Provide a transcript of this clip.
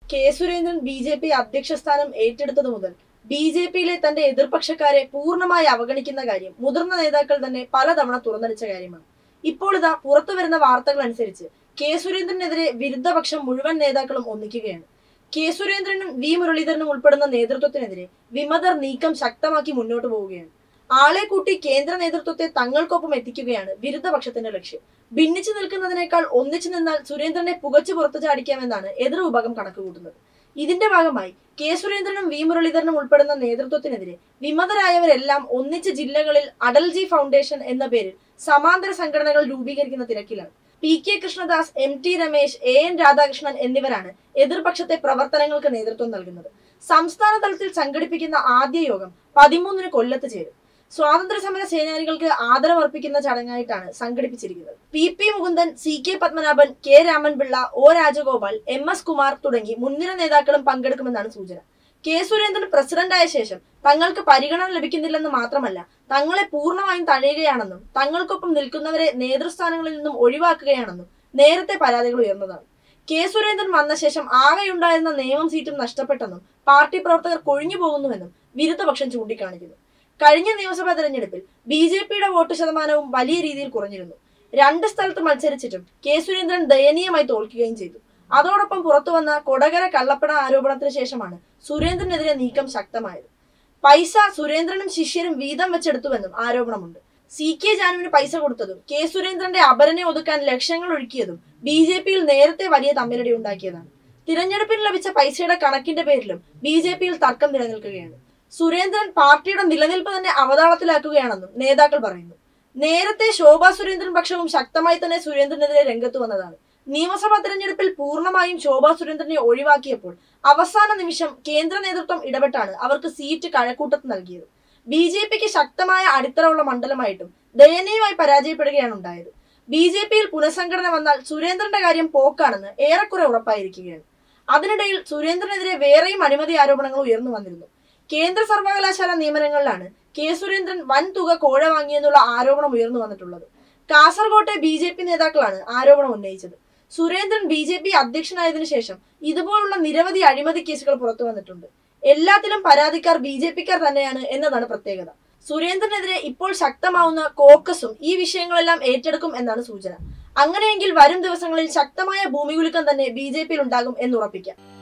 K Surendran B J P അധ്യക്ഷ സ്ഥാനം ഏറ്റെടുത്തതു മുതൽ ബി ജെ പിയിലെ തന്റെ എതിർപക്ഷക്കാരെ പൂർണ്ണമായി അവഗണിക്കുന്ന കാര്യം മുതിർന്ന നേതാക്കൾ തന്നെ പലതവണ തുറന്നടിച്ച കാര്യമാണ് ഇപ്പോൾ ഇതാ പുറത്തു വരുന്ന വാർത്തകൾ അനുസരിച്ച് കെ സുരേന്ദ്രനെതിരെ വിരുദ്ധപക്ഷം മുഴുവൻ നേതാക്കളും ഒന്നിക്കുകയാണ് കെ സുരേന്ദ്രനും വി മുരളീധരനും ഉൾപ്പെടുന്ന നേതൃത്വത്തിനെതിരെ വിമതർ നീക്കം ശക്തമാക്കി മുന്നോട്ട് പോവുകയാണ് ആളെ കൂട്ടി കേന്ദ്ര നേതൃത്വത്തെ തങ്ങൾക്കൊപ്പം എത്തിക്കുകയാണ് വിരുദ്ധപക്ഷത്തിന്റെ ലക്ഷ്യം ഭിന്നിച്ചു നിൽക്കുന്നതിനേക്കാൾ ഒന്നിച്ചു നിന്നാൽ സുരേന്ദ്രനെ പുകച്ചു പുറത്തു ചാടിക്കാമെന്നാണ് എതിർ വിഭാഗം കണക്കുകൂട്ടുന്നത് ഇതിന്റെ ഭാഗമായി കെ സുരേന്ദ്രനും വി മുരളീധരനും ഉൾപ്പെടുന്ന നേതൃത്വത്തിനെതിരെ വിമതരായവരെല്ലാം ഒന്നിച്ച് ജില്ലകളിൽ അടൽജി ഫൗണ്ടേഷൻ എന്ന പേരിൽ സമാന്തര സംഘടനകൾ രൂപീകരിക്കുന്ന തിരക്കിലാണ് P K Krishnadas M T Ramesh A N Radhakrishnan എന്നിവരാണ് എതിർപക്ഷത്തെ പ്രവർത്തനങ്ങൾക്ക് നേതൃത്വം നൽകുന്നത് സംസ്ഥാന തലത്തിൽ സംഘടിപ്പിക്കുന്ന ആദ്യ യോഗം പതിമൂന്നിന് കൊല്ലത്ത് ചേരും സ്വാതന്ത്ര്യ സമര സേനാനികൾക്ക് ആദരവർപ്പിക്കുന്ന ചടങ്ങായിട്ടാണ് സംഘടിപ്പിച്ചിരിക്കുന്നത് P P Mukundan C K Padmanabhan K Ramanpillai O Rajagopal M S Kumar തുടങ്ങി മുൻനിര നേതാക്കളും പങ്കെടുക്കുമെന്നാണ് സൂചന കെ സുരേന്ദ്രൻ പ്രസിഡന്റായ ശേഷം തങ്ങൾക്ക് പരിഗണന ലഭിക്കുന്നില്ലെന്ന് മാത്രമല്ല തങ്ങളെ പൂർണ്ണമായും തഴയുകയാണെന്നും തങ്ങൾക്കൊപ്പം നിൽക്കുന്നവരെ നേതൃസ്ഥാനങ്ങളിൽ നിന്നും ഒഴിവാക്കുകയാണെന്നും നേരത്തെ പരാതികൾ ഉയർന്നതാണ് കെ സുരേന്ദ്രൻ വന്ന ശേഷം ആകെയുണ്ടായിരുന്ന നിയമം സീറ്റും നഷ്ടപ്പെട്ടെന്നും പാർട്ടി പ്രവർത്തകർ കൊഴിഞ്ഞു പോകുന്നുവെന്നും വിരുദ്ധപക്ഷം ചൂണ്ടിക്കാണിക്കുന്നു കഴിഞ്ഞ നിയമസഭാ തെരഞ്ഞെടുപ്പിൽ ബി ജെ പിയുടെ വോട്ട് ശതമാനവും വലിയ രീതിയിൽ കുറഞ്ഞിരുന്നു രണ്ട് സ്ഥലത്ത് മത്സരിച്ചിട്ടും കെ സുരേന്ദ്രൻ ദയനീയമായി തോൽക്കുകയും ചെയ്തു അതോടൊപ്പം പുറത്തു വന്ന കൊടകര കള്ളപ്പണ ആരോപണത്തിന് ശേഷമാണ് സുരേന്ദ്രനെതിരെ നീക്കം ശക്തമായത് പൈസ സുരേന്ദ്രനും ശിഷ്യരും വീതം വെച്ചെടുത്തുവെന്നും ആരോപണമുണ്ട് സി കെ ജാനുവിന് പൈസ കൊടുത്തതും കെ സുരേന്ദ്രന്റെ അപരനെ ഒതുക്കാൻ ലക്ഷങ്ങൾ ഒഴുക്കിയതും ബി ജെ പിയിൽ നേരത്തെ വലിയ തമ്മിലടി ഉണ്ടാക്കിയതാണ് തിരഞ്ഞെടുപ്പിൽ ലഭിച്ച പൈസയുടെ കണക്കിന്റെ പേരിലും ബി ജെ പിയിൽ തർക്കം നിലനിൽക്കുകയാണ് സുരേന്ദ്രൻ പാർട്ടിയുടെ നിലനിൽപ്പ് തന്നെ അവതാളത്തിലാക്കുകയാണെന്നും നേതാക്കൾ പറയുന്നു നേരത്തെ ശോഭാ സുരേന്ദ്രൻ പക്ഷവും ശക്തമായി തന്നെ സുരേന്ദ്രനെതിരെ രംഗത്ത് വന്നതാണ് നിയമസഭാ തെരഞ്ഞെടുപ്പിൽ പൂർണ്ണമായും ശോഭാ സുരേന്ദ്രനെ ഒഴിവാക്കിയപ്പോൾ അവസാന നിമിഷം കേന്ദ്ര നേതൃത്വം ഇടപെട്ടാണ് അവർക്ക് സീറ്റ് കഴക്കൂട്ടത്ത് നൽകിയത് ബി ജെ പിക്ക് ശക്തമായ അടിത്തറയുള്ള മണ്ഡലമായിട്ടും ദയനീയമായി പരാജയപ്പെടുകയാണ് ഉണ്ടായത് ബി ജെ പിയിൽ പുനഃസംഘടന വന്നാൽ സുരേന്ദ്രന്റെ കാര്യം പോക്കാണെന്ന് ഏറെക്കുറെ ഉറപ്പായിരിക്കുകയാണ് അതിനിടയിൽ സുരേന്ദ്രനെതിരെ വേറെയും അഴിമതി ആരോപണങ്ങൾ ഉയർന്നു വന്നിരുന്നു കേന്ദ്ര സർവകലാശാല നിയമനങ്ങളിലാണ് കെ സുരേന്ദ്രൻ വൻ തുക കോഴ വാങ്ങിയെന്നുള്ള ആരോപണം ഉയർന്നു വന്നിട്ടുള്ളത് കാസർകോട്ടെ ബി ജെ പി നേതാക്കളാണ് ആരോപണം ഉന്നയിച്ചത് സുരേന്ദ്രൻ ബി ജെ പി അധ്യക്ഷനായതിനു ശേഷം ഇതുപോലുള്ള നിരവധി അഴിമതി കേസുകൾ പുറത്തു വന്നിട്ടുണ്ട് എല്ലാത്തിലും പരാതിക്കാർ ബി ജെ പിക്കാർ തന്നെയാണ് എന്നതാണ് പ്രത്യേകത സുരേന്ദ്രനെതിരെ ഇപ്പോൾ ശക്തമാവുന്ന കോക്കസും ഈ വിഷയങ്ങളെല്ലാം ഏറ്റെടുക്കും എന്നാണ് സൂചന അങ്ങനെയെങ്കിൽ വരും ദിവസങ്ങളിൽ ശക്തമായ ഭൂമികുലുക്കം തന്നെ ബി ജെ പിയിൽ ഉണ്ടാകും എന്നുറപ്പിക്കാം